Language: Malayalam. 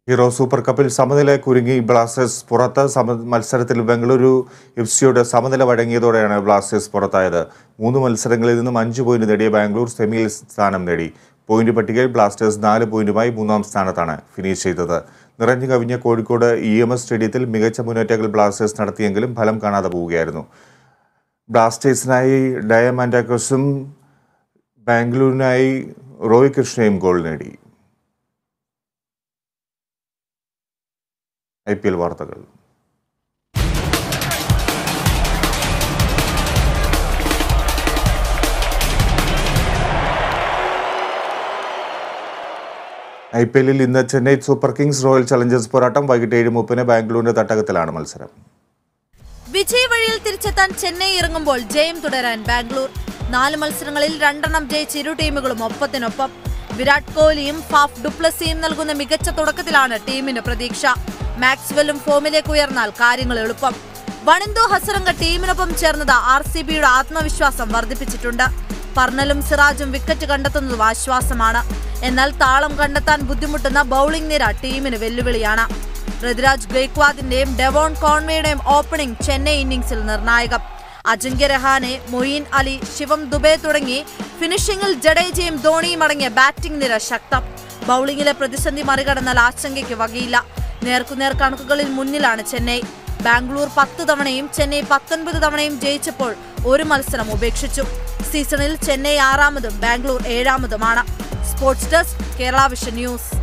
ഹീറോ സൂപ്പർ കപ്പിൽ സമനില കുരുങ്ങി ബ്ലാസ്റ്റേഴ്സ് പുറത്ത് സമ മത്സരത്തിൽ ബംഗളൂരു എഫ് സിയോട് സമനില വഴങ്ങിയതോടെയാണ് ബ്ലാസ്റ്റേഴ്സ് പുറത്തായത് മൂന്ന് മത്സരങ്ങളിൽ നിന്നും അഞ്ച് പോയിന്റ് നേടിയ ബാംഗ്ലൂർ സെമിയിൽ സ്ഥാനം നേടി പോയിന്റ് പട്ടികയിൽ ബ്ലാസ്റ്റേഴ്സ് നാല് പോയിന്റുമായി മൂന്നാം സ്ഥാനത്താണ് ഫിനിഷ് ചെയ്തത് നിറഞ്ഞു കവിഞ്ഞ കോഴിക്കോട് ഇ എം എസ് സ്റ്റേഡിയത്തിൽ മികച്ച മുന്നേറ്റങ്ങൾ ബ്ലാസ്റ്റേഴ്സ് നടത്തിയെങ്കിലും ഫലം കാണാതെ പോവുകയായിരുന്നു ബ്ലാസ്റ്റേഴ്സിനായി ഡയമൻഡാക്കോസും ബാംഗ്ലൂരിനായി റോയ് കൃഷ്ണയും ഗോൾ നേടി ഐ പി എൽ വാർത്തകൾ ഐ പി എല്ലിൽ ഇന്ന് Chennai super kings royal challengers പോരാട്ടം വൈകിട്ട് ഏഴ് മുപ്പതിന് ബാംഗ്ലൂരിന്റെ തട്ടകത്തിലാണ് മത്സരം വിജയ് വഴിയിൽ തിരിച്ചെത്താൻ ചെന്നൈ ഇറങ്ങുമ്പോൾ ജയം തുടരാൻ ബാംഗ്ലൂർ നാല് മത്സരങ്ങളിൽ രണ്ടെണ്ണം ജയിച്ച ഇരു ടീമുകളും ഒപ്പത്തിനൊപ്പം വിരാട് കോഹ്ലിയും ഫാഫ് ഡുപ്ലസിയും നൽകുന്ന മികച്ച തുടക്കത്തിലാണ് ടീമിന് പ്രതീക്ഷ മാക്സ്വെല്ലും ഫോമിലേക്ക് ഉയർന്നാൽ കാര്യങ്ങൾ എളുപ്പം വണിന്ദു ഹസരംഗ ടീമിനൊപ്പം ചേർന്നത് ആർ സി ബിയുടെ ആത്മവിശ്വാസം വർദ്ധിപ്പിച്ചിട്ടുണ്ട് പർണലും സിറാജും വിക്കറ്റ് കണ്ടെത്തുന്നതും ആശ്വാസമാണ് എന്നാൽ താളം കണ്ടെത്താൻ ബുദ്ധിമുട്ടുന്ന ബൌളിംഗ് നിര ടീമിന് വെല്ലുവിളിയാണ് ഋതുരാജ് ഗെയ്ക്വാദിന്റെയും ഡെവോൺ കോൺവേയുടെയും ഓപ്പണിംഗ് ചെന്നൈ ഇന്നിംഗ്സിൽ നിർണായകം അജിങ്ക്യ രഹാനെ മൊയ്ൻ അലി ശിവം ദുബെ തുടങ്ങി ഫിനിഷിംഗിൽ ജഡേജയും ധോണിയും അടങ്ങിയ ബാറ്റിംഗ് നിര ശക്തം ബൌളിംഗിലെ പ്രതിസന്ധി മറികടന്നാൽ ആശങ്കയ്ക്ക് വകയില്ല നേർക്കുനേർ കണക്കുകളിൽ മുന്നിലാണ് ചെന്നൈ ബാംഗ്ലൂർ പത്ത് തവണയും ചെന്നൈ പത്തൊൻപത് തവണയും ജയിച്ചപ്പോൾ ഒരു മത്സരം ഉപേക്ഷിച്ചു സീസണിൽ ചെന്നൈ ആറാമതും ബാംഗ്ലൂർ ഏഴാമതുമാണ് sports desk Kerala vision news